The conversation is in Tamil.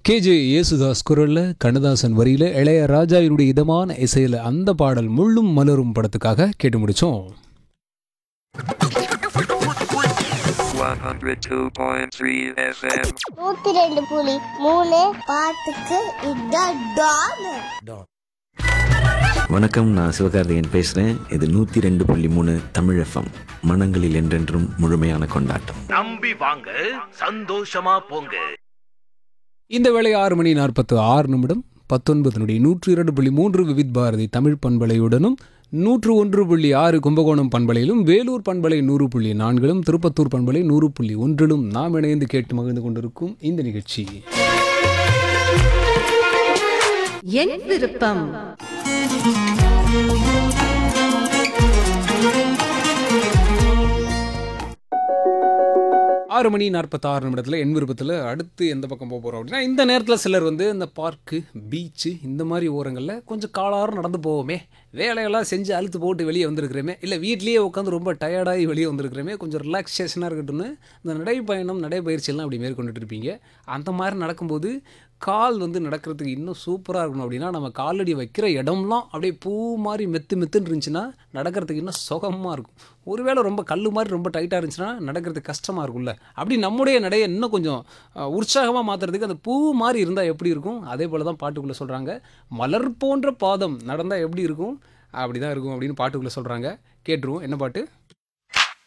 கேஜே யேசுதாஸ் குரல்ல கண்ணதாசன் வரியில இளையராஜாவினுடைய இதமான இசையில அந்த பாடல் முள்ளும் மலரும் படத்துக்காக கேட்டு முடிச்சோம் 102.3 FM. நூத்தி ரெண்டு புலி மூணு பாட்டுக்கு இதான் டான் வணக்கம் நான் சிவகார்த்திகேயன் பேசுகிறேன் இது நூற்றி ரெண்டு புள்ளி மூணு தமிழ் எஃப்எம் மனங்களில் என்றென்றும் முழுமையான கொண்டாட்டம் நம்பி வாங்க சந்தோஷமா போங்க இந்த வேளை ஆறு மணி நாற்பத்து ஆறு நிமிடம் பத்தொன்பதனுடைய நூற்று இரண்டு புள்ளி மூன்று விவித் பாரதி தமிழ் பண்பலையுடனும் நூற்று ஒன்று புள்ளி ஆறு கும்பகோணம் பண்பலையிலும் வேலூர் பண்பலை நூறு புள்ளி நான்கிலும் திருப்பத்தூர் பண்பலை நூறு புள்ளி ஒன்றிலும் நாம் இணைந்து கேட்டு மகிழ்ந்து கொண்டிருக்கும் இந்த நிகழ்ச்சி என் விருப்பம் ஆறு மணி நாற்பத்தாறு நிமிடத்தில் என் விருப்பத்தில் அடுத்து எந்த பக்கம் போக போகிறோம் அப்படின்னா இந்த நேரத்தில் சிலர் வந்து இந்த பார்க்கு பீச்சு இந்த மாதிரி ஓரங்களில் கொஞ்சம் காலாரம் நடந்து போவோமே வேலையெல்லாம் செஞ்சு அழுத்து போட்டு வெளியே வந்திருக்கிறோமே இல்லை வீட்லேயே உட்காந்து ரொம்ப டயர்டாகி வெளியே வந்திருக்கிறோமே கொஞ்சம் ரிலாக்ஸேஷனாக இருக்கட்டும்னு இந்த நடைப்பயணம் நடைப்பயிற்சியெல்லாம் அப்படி மேற்கொண்டுட்டு இருப்பீங்க அந்த மாதிரி நடக்கும்போது கால் வந்து நடக்கிறதுக்கு இன்னும் சூப்பராக இருக்கணும் அப்படின்னா நம்ம காலடி வைக்கிற இடம்லாம் அப்படியே பூ மாதிரி மெத்து மெத்துன்னு இருந்துச்சுன்னா நடக்கிறதுக்கு இன்னும் சுகமாக இருக்கும் ஒருவேளை ரொம்ப கல் மாதிரி ரொம்ப டைட்டாக இருந்துச்சுன்னா நடக்கிறதுக்கு கஷ்டமாக இருக்கும்ல அப்படி நம்முடைய நடையை இன்னும் கொஞ்சம் உற்சாகமாக மாற்றுறதுக்கு அந்த பூ மாதிரி இருந்தால் எப்படி இருக்கும் அதே போல் தான் பாட்டுக்குள்ளே சொல்கிறாங்க மலர் போன்ற பாதம் நடந்தால் எப்படி இருக்கும் அப்படி தான் இருக்கும் அப்படின்னு பாட்டுக்குள்ளே சொல்கிறாங்க கேட்டுருவோம் என்ன பாட்டு